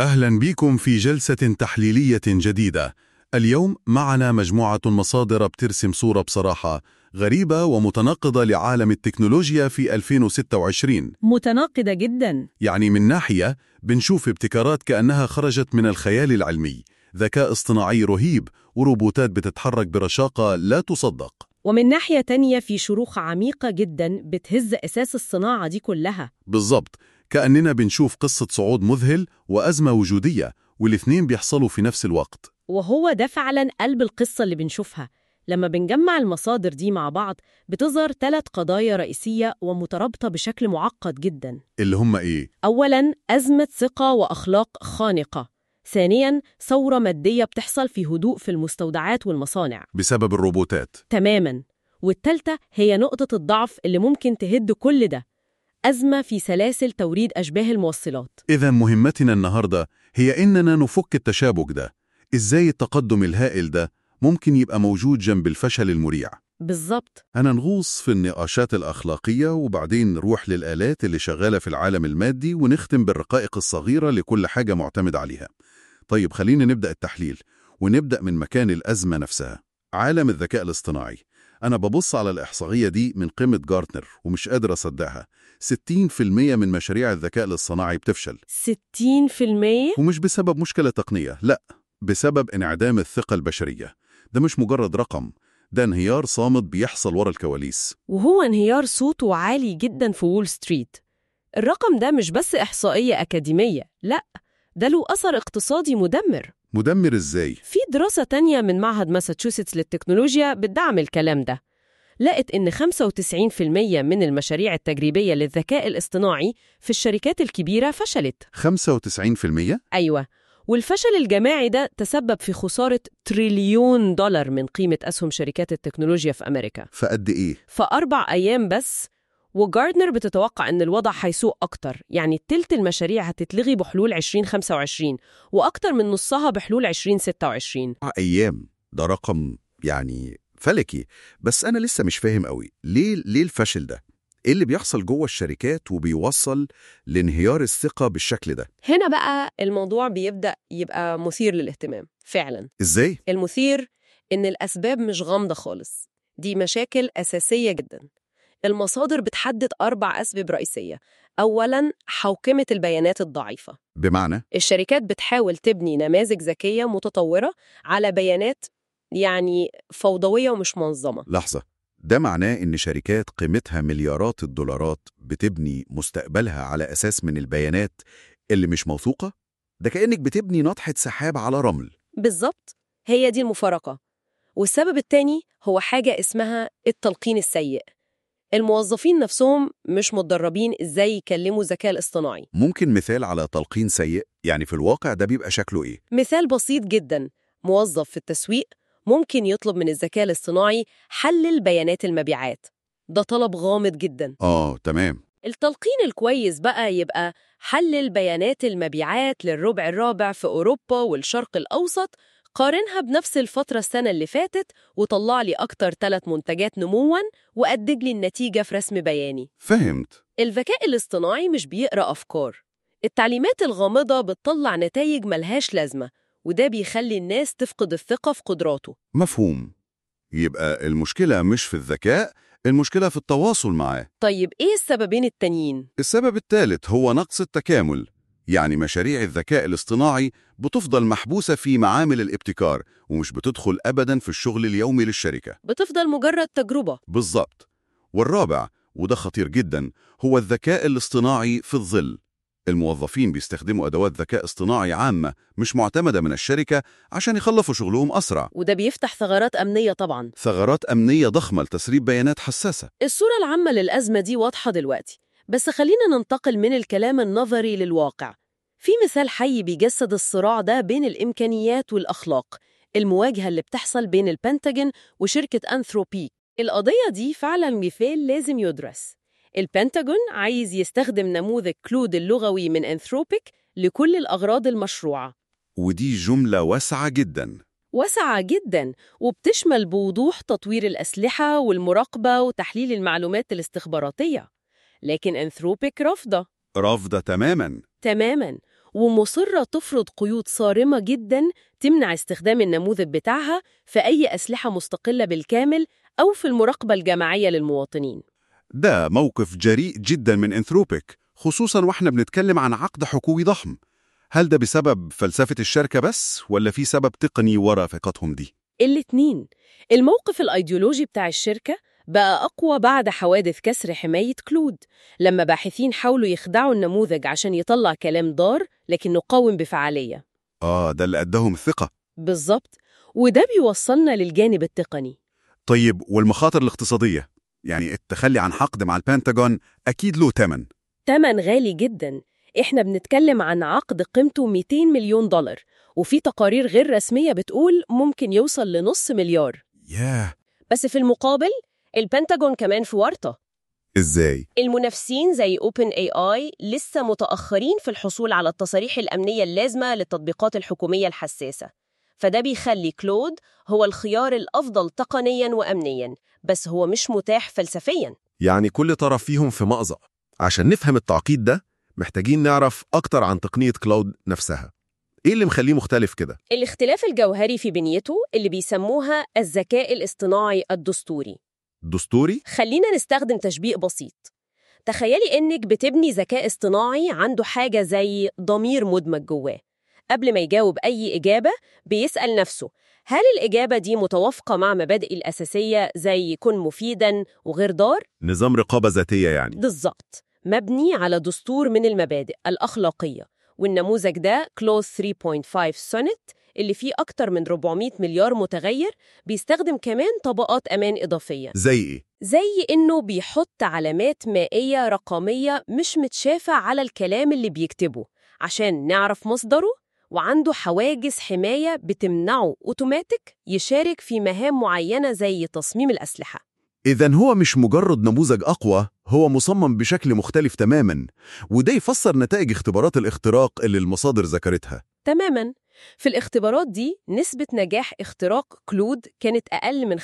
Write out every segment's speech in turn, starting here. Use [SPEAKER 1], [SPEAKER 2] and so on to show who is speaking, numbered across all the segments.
[SPEAKER 1] أهلا بكم في جلسة تحليلية جديدة. اليوم معنا مجموعة مصادر بترسم صورة بصراحة غريبة ومتناقضة لعالم التكنولوجيا في 2026
[SPEAKER 2] متناقضة جدا
[SPEAKER 1] يعني من ناحية بنشوف ابتكارات كأنها خرجت من الخيال العلمي ذكاء اصطناعي رهيب وروبوتات بتتحرك برشاقة لا تصدق
[SPEAKER 2] ومن ناحية تانية في شروخ عميقة جدا بتهز أساس الصناعة دي كلها
[SPEAKER 1] بالضبط كأننا بنشوف قصة صعود مذهل وأزمة وجودية والاثنين بيحصلوا في نفس الوقت
[SPEAKER 2] وهو ده فعلا قلب القصة اللي بنشوفها لما بنجمع المصادر دي مع بعض بتظهر ثلاث قضايا رئيسية ومترابطة بشكل معقد جدا
[SPEAKER 1] اللي هم إيه؟
[SPEAKER 2] أولاً أزمة ثقة وأخلاق خانقة ثانياً ثورة مادية بتحصل في هدوء في المستودعات والمصانع
[SPEAKER 1] بسبب الروبوتات
[SPEAKER 2] تماماً والتالتة هي نقطة الضعف اللي ممكن تهد كل ده أزمة في سلاسل توريد أشباه الموصلات
[SPEAKER 1] إذا مهمتنا النهاردة هي إننا نفك التشابك ده إزاي التقدم الهائل ده ممكن يبقى موجود جنب الفشل المريع
[SPEAKER 2] بالظبط
[SPEAKER 1] أنا نغوص في النقاشات الأخلاقية وبعدين نروح للآلات اللي شغالة في العالم المادي ونختم بالرقائق الصغيرة لكل حاجة معتمد عليها طيب خلينا نبدأ التحليل ونبدأ من مكان الأزمة نفسها عالم الذكاء الاصطناعي أنا ببص على الإحصائية دي من قمة جارتنر ومش قادر أصدقها 60% من مشاريع الذكاء الاصطناعي بتفشل
[SPEAKER 2] 60%
[SPEAKER 1] ومش بسبب مشكلة تقنية لا بسبب انعدام الثقة البشرية ده مش مجرد رقم ده انهيار صامت بيحصل ورا الكواليس
[SPEAKER 2] وهو انهيار صوته عالي جدا في وول ستريت الرقم ده مش بس إحصائية أكاديمية لا ده له أثر اقتصادي مدمر
[SPEAKER 1] مدمر ازاي؟
[SPEAKER 2] في دراسة تانية من معهد ماساتشوستس للتكنولوجيا بتدعم الكلام ده لقت إن 95% من المشاريع التجريبية للذكاء الاصطناعي في الشركات الكبيرة فشلت
[SPEAKER 1] 95%
[SPEAKER 2] أيوة والفشل الجماعي ده تسبب في خسارة تريليون دولار من قيمة أسهم شركات التكنولوجيا في أمريكا
[SPEAKER 1] فقد ايه؟
[SPEAKER 2] في أربع أيام بس وجاردنر بتتوقع إن الوضع هيسوء أكتر يعني تلت المشاريع هتتلغي بحلول 2025 وأكتر من نصها بحلول 2026
[SPEAKER 3] أيام ده رقم يعني فلكي بس أنا لسه مش فاهم قوي ليه ليه الفشل ده؟ إيه اللي بيحصل جوه الشركات وبيوصل لانهيار الثقة بالشكل ده؟
[SPEAKER 2] هنا بقى الموضوع بيبدأ يبقى مثير للاهتمام فعلا
[SPEAKER 3] إزاي؟
[SPEAKER 2] المثير إن الأسباب مش غامضة خالص دي مشاكل أساسية جدا المصادر بتحدد أربع أسباب رئيسية أولاً حوكمة البيانات الضعيفة
[SPEAKER 3] بمعنى
[SPEAKER 2] الشركات بتحاول تبني نماذج ذكية متطورة على بيانات يعني فوضوية ومش منظمة
[SPEAKER 3] لحظة ده معناه إن شركات قيمتها مليارات الدولارات بتبني مستقبلها على أساس من البيانات اللي مش موثوقة؟ ده كأنك بتبني ناطحة سحاب على رمل
[SPEAKER 2] بالظبط هي دي المفارقة والسبب التاني هو حاجة اسمها التلقين السيء الموظفين نفسهم مش متدربين ازاي يكلموا الذكاء الاصطناعي
[SPEAKER 3] ممكن مثال على تلقين سيء يعني في الواقع ده بيبقى شكله إيه؟
[SPEAKER 2] مثال بسيط جدا موظف في التسويق ممكن يطلب من الذكاء الاصطناعي حلل بيانات المبيعات ده طلب غامض جدا
[SPEAKER 3] آه تمام
[SPEAKER 2] التلقين الكويس بقى يبقى حلل بيانات المبيعات للربع الرابع في أوروبا والشرق الأوسط قارنها بنفس الفترة السنة اللي فاتت وطلع لي أكتر ثلاث منتجات نمواً وأدج لي النتيجة في رسم بياني
[SPEAKER 3] فهمت
[SPEAKER 2] الذكاء الاصطناعي مش بيقرأ أفكار التعليمات الغامضة بتطلع نتائج ملهاش لازمة وده بيخلي الناس تفقد الثقة في قدراته
[SPEAKER 3] مفهوم
[SPEAKER 1] يبقى المشكلة مش في الذكاء المشكلة في التواصل معاه
[SPEAKER 2] طيب إيه السببين التانيين؟
[SPEAKER 1] السبب الثالث هو نقص التكامل يعني مشاريع الذكاء الاصطناعي بتفضل محبوسة في معامل الابتكار ومش بتدخل أبدا في الشغل اليومي للشركة
[SPEAKER 2] بتفضل مجرد تجربة
[SPEAKER 1] بالضبط والرابع وده خطير جدا هو الذكاء الاصطناعي في الظل الموظفين بيستخدموا أدوات ذكاء اصطناعي عامة مش معتمدة من الشركة عشان يخلصوا شغلهم أسرع
[SPEAKER 2] وده بيفتح ثغرات أمنية طبعاً
[SPEAKER 1] ثغرات أمنية ضخمة لتسريب بيانات حساسة
[SPEAKER 2] الصورة العامة للأزمة دي واضحة دلوقتي بس خلينا ننتقل من الكلام النظري للواقع في مثال حي بيجسد الصراع ده بين الإمكانيات والأخلاق المواجهة اللي بتحصل بين البنتاجون وشركة أنثروبي القضية دي فعلا مثال لازم يدرس البنتاجون عايز يستخدم نموذج كلود اللغوي من أنثروبيك لكل الأغراض المشروعة
[SPEAKER 1] ودي جملة واسعة جدا
[SPEAKER 2] واسعة جدا وبتشمل بوضوح تطوير الأسلحة والمراقبة وتحليل المعلومات الاستخباراتية لكن أنثروبيك رافضة
[SPEAKER 1] رافضة تماما
[SPEAKER 2] تماما ومصرة تفرض قيود صارمة جدا تمنع استخدام النموذج بتاعها في أي أسلحة مستقلة بالكامل أو في المراقبة الجماعية للمواطنين
[SPEAKER 1] ده موقف جريء جدا من انثروبيك خصوصا واحنا بنتكلم عن عقد حكومي ضخم هل ده بسبب فلسفة الشركة بس ولا في سبب تقني ورا ثقتهم دي؟
[SPEAKER 2] الاتنين الموقف الأيديولوجي بتاع الشركة بقى أقوى بعد حوادث كسر حماية كلود لما باحثين حاولوا يخدعوا النموذج عشان يطلع كلام ضار لكنه قاوم بفعالية
[SPEAKER 1] آه ده اللي أداهم الثقة
[SPEAKER 2] بالظبط وده بيوصلنا للجانب التقني
[SPEAKER 1] طيب والمخاطر الاقتصادية؟ يعني التخلي عن حقد مع البنتاغون أكيد له تمن
[SPEAKER 2] تمن غالي جدا احنا بنتكلم عن عقد قيمته 200 مليون دولار وفي تقارير غير رسمية بتقول ممكن يوصل لنص مليار
[SPEAKER 1] ياه
[SPEAKER 2] بس في المقابل البنتاجون كمان في ورطة
[SPEAKER 1] إزاي؟
[SPEAKER 2] المنافسين زي اوبن اي اي لسه متأخرين في الحصول على التصاريح الأمنية اللازمة للتطبيقات الحكومية الحساسة فده بيخلي كلود هو الخيار الأفضل تقنياً وأمنياً بس هو مش متاح فلسفياً
[SPEAKER 4] يعني كل طرف فيهم في مأزق عشان نفهم التعقيد ده محتاجين نعرف أكتر عن تقنية كلاود نفسها إيه اللي مخليه مختلف كده؟
[SPEAKER 2] الاختلاف الجوهري في بنيته اللي بيسموها الذكاء الاصطناعي الدستوري
[SPEAKER 4] دستوري؟
[SPEAKER 2] خلينا نستخدم تشبيه بسيط تخيلي إنك بتبني ذكاء اصطناعي عنده حاجة زي ضمير مدمج جواه قبل ما يجاوب أي إجابة بيسأل نفسه هل الإجابة دي متوافقة مع مبادئي الأساسية زي كن مفيداً وغير ضار؟
[SPEAKER 4] نظام رقابة ذاتية يعني
[SPEAKER 2] بالظبط مبني على دستور من المبادئ الأخلاقية والنموذج ده كلوز 3.5 سونيت اللي فيه أكتر من 400 مليار متغير بيستخدم كمان طبقات أمان إضافية
[SPEAKER 4] زي إيه؟
[SPEAKER 2] زي إنه بيحط علامات مائية رقمية مش متشافة على الكلام اللي بيكتبه عشان نعرف مصدره وعنده حواجز حماية بتمنعه أوتوماتيك يشارك في مهام معينة زي تصميم الأسلحة
[SPEAKER 3] إذا هو مش مجرد نموذج أقوى هو مصمم بشكل مختلف تماما وده يفسر نتائج اختبارات الاختراق اللي المصادر ذكرتها
[SPEAKER 2] تماماً في الاختبارات دي نسبة نجاح اختراق كلود كانت أقل من 5%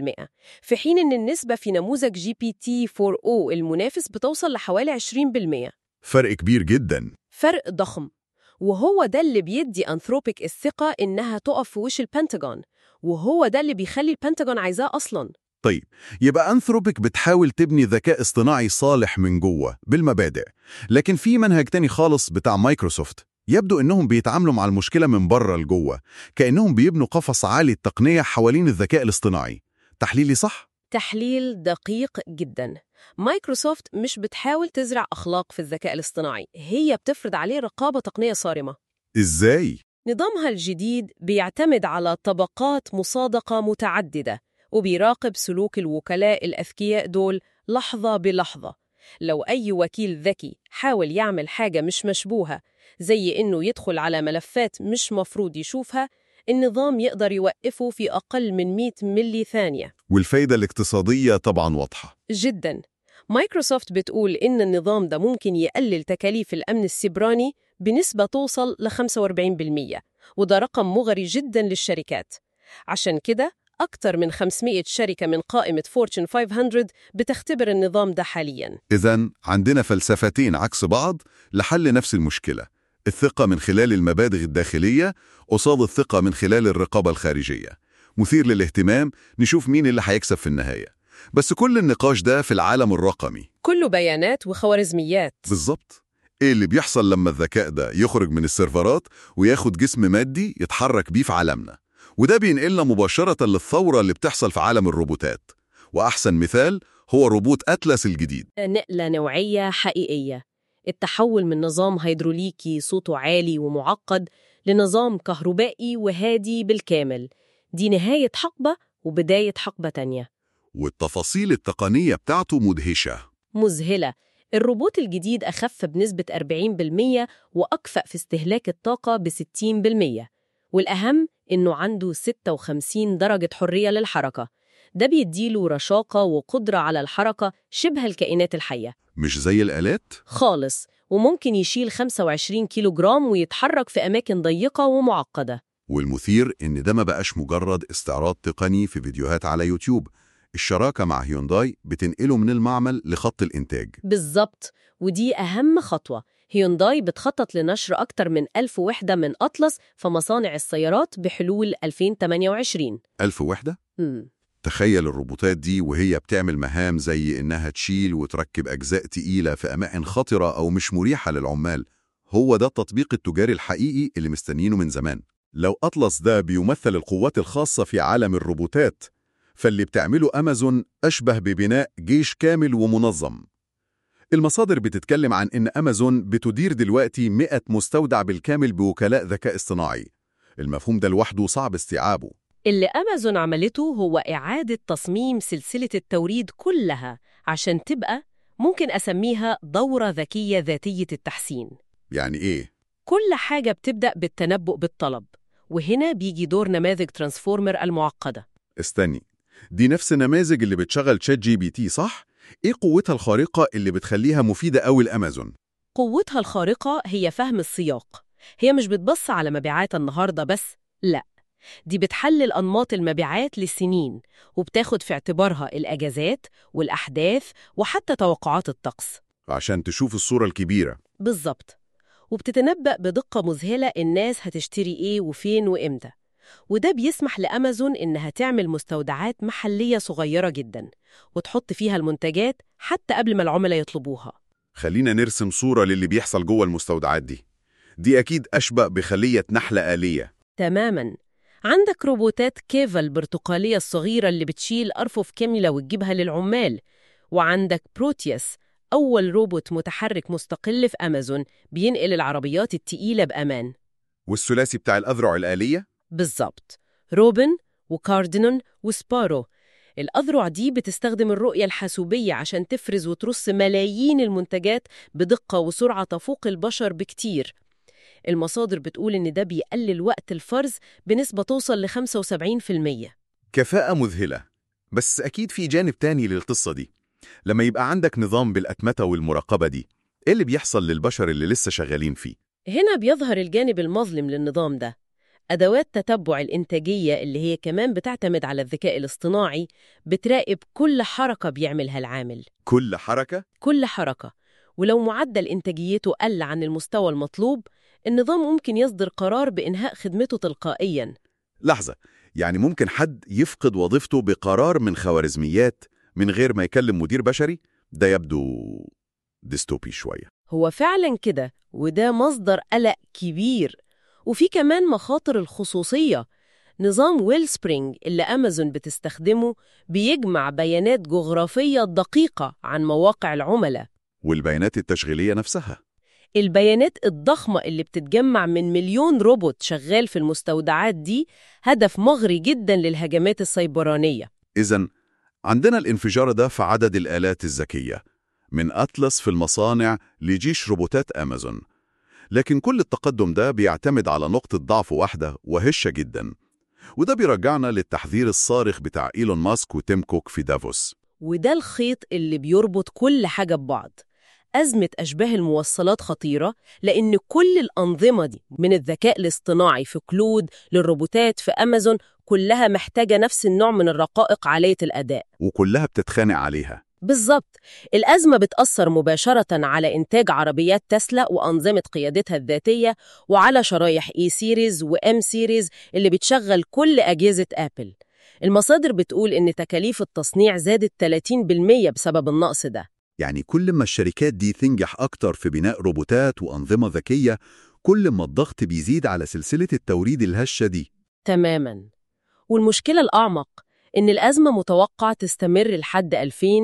[SPEAKER 2] في حين إن النسبة في نموذج جي بي تي 4O المنافس بتوصل لحوالي 20%
[SPEAKER 3] فرق كبير جدا
[SPEAKER 2] فرق ضخم وهو ده اللي بيدي أنثروبيك الثقة إنها تقف في وش البنتاجون وهو ده اللي بيخلي البنتاجون عايزاه أصلاً
[SPEAKER 3] طيب يبقى أنثروبيك بتحاول تبني ذكاء اصطناعي صالح من جوه بالمبادئ لكن في منهج تاني خالص بتاع مايكروسوفت يبدو إنهم بيتعاملوا مع المشكلة من بره لجوه كأنهم بيبنوا قفص عالي التقنية حوالين الذكاء الاصطناعي تحليلي صح؟
[SPEAKER 2] تحليل دقيق جدا مايكروسوفت مش بتحاول تزرع أخلاق في الذكاء الاصطناعي هي بتفرض عليه رقابة تقنية صارمة
[SPEAKER 3] إزاي؟
[SPEAKER 2] نظامها الجديد بيعتمد على طبقات مصادقة متعددة وبيراقب سلوك الوكلاء الأذكياء دول لحظة بلحظة لو أي وكيل ذكي حاول يعمل حاجة مش مشبوهة زي إنه يدخل على ملفات مش مفروض يشوفها النظام يقدر يوقفه في أقل من 100 ملي ثانية
[SPEAKER 3] والفايدة الاقتصادية طبعا واضحة
[SPEAKER 2] جدا مايكروسوفت بتقول إن النظام ده ممكن يقلل تكاليف الأمن السيبراني بنسبة توصل ل 45% وده رقم مغري جدا للشركات عشان كده أكثر من 500 شركة من قائمة فورتشن 500 بتختبر النظام ده حالياً
[SPEAKER 1] إذا عندنا فلسفتين عكس بعض لحل نفس المشكلة الثقة من خلال المبادئ الداخلية قصاد الثقة من خلال الرقابة الخارجية مثير للاهتمام نشوف مين اللي هيكسب في النهاية بس كل النقاش ده في العالم الرقمي
[SPEAKER 2] كله بيانات وخوارزميات
[SPEAKER 1] بالظبط ايه اللي بيحصل لما الذكاء ده يخرج من السيرفرات وياخد جسم مادي يتحرك بيه في عالمنا وده بينقلنا مباشرة للثورة اللي بتحصل في عالم الروبوتات وأحسن مثال هو روبوت أتلس الجديد
[SPEAKER 2] نقلة نوعية حقيقية التحول من نظام هيدروليكي صوته عالي ومعقد لنظام كهربائي وهادي بالكامل دي نهاية حقبة وبداية حقبة تانية
[SPEAKER 1] والتفاصيل التقنية بتاعته مدهشة
[SPEAKER 2] مذهلة الروبوت الجديد أخف بنسبة 40% وأكفأ في استهلاك الطاقة ب 60% والأهم إنه عنده 56 درجة حرية للحركة ده بيديله رشاقة وقدرة على الحركة شبه الكائنات الحية
[SPEAKER 1] مش زي الآلات؟
[SPEAKER 2] خالص وممكن يشيل 25 كيلو جرام ويتحرك في أماكن ضيقة ومعقدة
[SPEAKER 1] والمثير إن ده ما بقاش مجرد استعراض تقني في فيديوهات على يوتيوب الشراكة مع هيونداي بتنقله من المعمل لخط الإنتاج
[SPEAKER 2] بالظبط ودي أهم خطوة هيونداي بتخطط لنشر أكتر من ألف وحدة من أطلس في مصانع السيارات بحلول 2028
[SPEAKER 1] ألف وحدة؟
[SPEAKER 2] مم.
[SPEAKER 1] تخيل الروبوتات دي وهي بتعمل مهام زي إنها تشيل وتركب أجزاء تقيلة في أماكن خطرة أو مش مريحة للعمال هو ده التطبيق التجاري الحقيقي اللي مستنيينه من زمان
[SPEAKER 3] لو أطلس ده بيمثل القوات الخاصة في عالم الروبوتات فاللي بتعمله أمازون أشبه ببناء جيش كامل ومنظم المصادر بتتكلم عن إن أمازون بتدير دلوقتي 100 مستودع بالكامل بوكلاء ذكاء اصطناعي المفهوم ده لوحده صعب استيعابه
[SPEAKER 2] اللي أمازون عملته هو إعادة تصميم سلسلة التوريد كلها عشان تبقى ممكن أسميها دورة ذكية ذاتية التحسين
[SPEAKER 1] يعني إيه؟
[SPEAKER 2] كل حاجة بتبدأ بالتنبؤ بالطلب وهنا بيجي دور نماذج ترانسفورمر المعقدة
[SPEAKER 3] استني دي نفس النماذج اللي بتشغل تشات جي بي تي صح؟ إيه قوتها الخارقة اللي بتخليها مفيدة أوي لأمازون؟
[SPEAKER 2] قوتها الخارقة هي فهم السياق هي مش بتبص على مبيعات النهاردة بس لا دي بتحلل أنماط المبيعات للسنين وبتاخد في اعتبارها الأجازات والأحداث وحتى توقعات الطقس
[SPEAKER 3] عشان تشوف الصورة الكبيرة
[SPEAKER 2] بالظبط وبتتنبأ بدقة مذهلة الناس هتشتري إيه وفين وإمتى وده بيسمح لأمازون إنها تعمل مستودعات محلية صغيرة جدا وتحط فيها المنتجات حتى قبل ما العملاء يطلبوها
[SPEAKER 3] خلينا نرسم صورة للي بيحصل جوه المستودعات دي دي أكيد أشبه بخلية نحلة آلية
[SPEAKER 2] تماما عندك روبوتات كيفا البرتقالية الصغيرة اللي بتشيل أرفف كاملة وتجيبها للعمال وعندك بروتياس أول روبوت متحرك مستقل في أمازون بينقل العربيات التقيلة بأمان
[SPEAKER 3] والثلاثي بتاع الأذرع الآلية
[SPEAKER 2] بالظبط روبن وكاردينون وسبارو الأذرع دي بتستخدم الرؤية الحاسوبية عشان تفرز وترص ملايين المنتجات بدقة وسرعة تفوق البشر بكتير المصادر بتقول إن ده بيقلل وقت الفرز بنسبة توصل ل 75%
[SPEAKER 3] كفاءة مذهلة بس أكيد في جانب تاني للقصة دي لما يبقى عندك نظام بالأتمتة والمراقبة دي إيه اللي بيحصل للبشر اللي لسه شغالين فيه؟
[SPEAKER 2] هنا بيظهر الجانب المظلم للنظام ده أدوات تتبع الإنتاجية اللي هي كمان بتعتمد على الذكاء الاصطناعي بتراقب كل حركة بيعملها العامل
[SPEAKER 3] كل حركة
[SPEAKER 2] كل حركة ولو معدل إنتاجيته قل عن المستوى المطلوب النظام ممكن يصدر قرار بإنهاء خدمته تلقائياً
[SPEAKER 3] لحظة يعني ممكن حد يفقد وظيفته بقرار من خوارزميات من غير ما يكلم مدير بشري ده يبدو ديستوبي شوية
[SPEAKER 2] هو فعلا كده وده مصدر قلق كبير وفي كمان مخاطر الخصوصية نظام ويل سبرينج اللي أمازون بتستخدمه بيجمع بيانات جغرافية دقيقة عن مواقع العملاء
[SPEAKER 3] والبيانات التشغيلية نفسها
[SPEAKER 2] البيانات الضخمة اللي بتتجمع من مليون روبوت شغال في المستودعات دي هدف مغري جدا للهجمات السيبرانية
[SPEAKER 3] إذا عندنا الانفجار ده في عدد الآلات الذكية من أطلس في المصانع لجيش روبوتات أمازون لكن كل التقدم ده بيعتمد على نقطة ضعف واحدة وهشة جدا وده بيرجعنا للتحذير الصارخ بتاع إيلون ماسك وتيم كوك في دافوس
[SPEAKER 2] وده الخيط اللي بيربط كل حاجة ببعض أزمة أشباه الموصلات خطيرة لأن كل الأنظمة دي من الذكاء الاصطناعي في كلود للروبوتات في أمازون كلها محتاجة نفس النوع من الرقائق عالية الأداء
[SPEAKER 3] وكلها بتتخانق عليها
[SPEAKER 2] بالظبط الأزمة بتأثر مباشرة على إنتاج عربيات تسلا وأنظمة قيادتها الذاتية وعلى شرايح إي سيريز وإم سيريز اللي بتشغل كل أجهزة آبل المصادر بتقول إن تكاليف التصنيع زادت 30% بسبب النقص ده
[SPEAKER 3] يعني كل ما الشركات دي تنجح أكتر في بناء روبوتات وأنظمة ذكية كل ما الضغط بيزيد على سلسلة التوريد الهشة دي
[SPEAKER 2] تماما والمشكلة الأعمق إن الأزمة متوقع تستمر لحد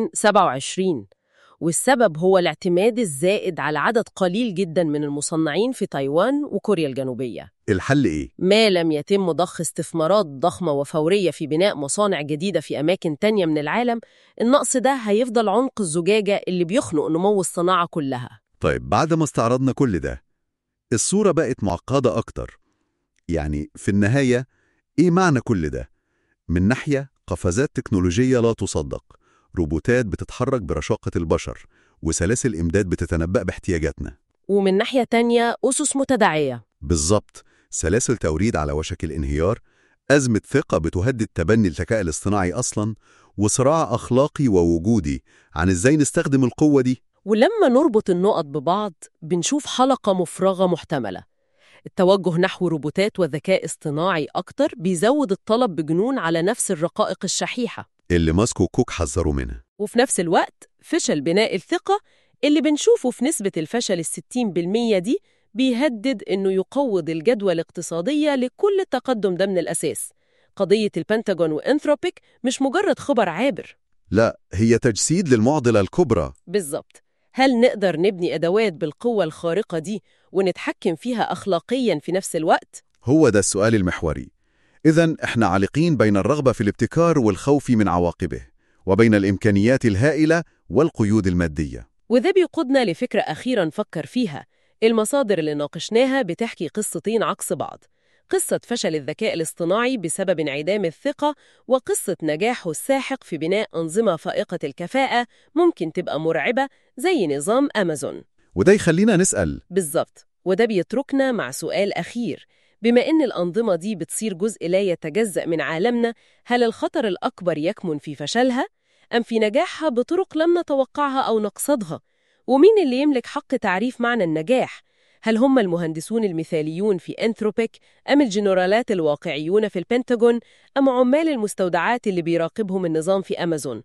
[SPEAKER 2] 2027 والسبب هو الاعتماد الزائد على عدد قليل جدا من المصنعين في تايوان وكوريا الجنوبية
[SPEAKER 3] الحل إيه؟
[SPEAKER 2] ما لم يتم ضخ استثمارات ضخمة وفورية في بناء مصانع جديدة في أماكن تانية من العالم النقص ده هيفضل عنق الزجاجة اللي بيخنق نمو الصناعة كلها
[SPEAKER 3] طيب بعد ما استعرضنا كل ده الصورة بقت معقدة أكتر يعني في النهاية إيه معنى كل ده؟ من ناحية قفزات تكنولوجية لا تصدق روبوتات بتتحرك برشاقة البشر وسلاسل إمداد بتتنبأ باحتياجاتنا
[SPEAKER 2] ومن ناحية تانية أسس متداعية
[SPEAKER 3] بالظبط سلاسل توريد على وشك الانهيار أزمة ثقة بتهدد تبني الذكاء الاصطناعي أصلاً وصراع أخلاقي ووجودي عن إزاي نستخدم القوة دي
[SPEAKER 2] ولما نربط النقط ببعض بنشوف حلقة مفرغة محتملة التوجه نحو روبوتات وذكاء اصطناعي أكتر بيزود الطلب بجنون على نفس الرقائق الشحيحة
[SPEAKER 3] اللي ماسكو كوك حذروا منها
[SPEAKER 2] وفي نفس الوقت فشل بناء الثقة اللي بنشوفه في نسبة الفشل الستين بالمية دي بيهدد إنه يقوض الجدوى الاقتصادية لكل التقدم ده من الأساس قضية البنتاجون وإنثروبيك مش مجرد خبر عابر
[SPEAKER 3] لا هي تجسيد للمعضلة الكبرى
[SPEAKER 2] بالظبط هل نقدر نبني أدوات بالقوة الخارقة دي ونتحكم فيها أخلاقياً في نفس الوقت؟
[SPEAKER 3] هو ده السؤال المحوري إذا إحنا عالقين بين الرغبة في الابتكار والخوف من عواقبه وبين الإمكانيات الهائلة والقيود المادية
[SPEAKER 2] وده بيقودنا لفكرة أخيرة نفكر فيها المصادر اللي ناقشناها بتحكي قصتين عكس بعض قصة فشل الذكاء الاصطناعي بسبب انعدام الثقة وقصة نجاحه الساحق في بناء أنظمة فائقة الكفاءة ممكن تبقى مرعبة زي نظام أمازون
[SPEAKER 3] وده يخلينا نسأل
[SPEAKER 2] بالظبط وده بيتركنا مع سؤال أخير بما إن الأنظمة دي بتصير جزء لا يتجزأ من عالمنا هل الخطر الأكبر يكمن في فشلها أم في نجاحها بطرق لم نتوقعها أو نقصدها؟ ومين اللي يملك حق تعريف معنى النجاح؟ هل هم المهندسون المثاليون في أنثروبيك أم الجنرالات الواقعيون في البنتاجون أم عمال المستودعات اللي بيراقبهم النظام في أمازون؟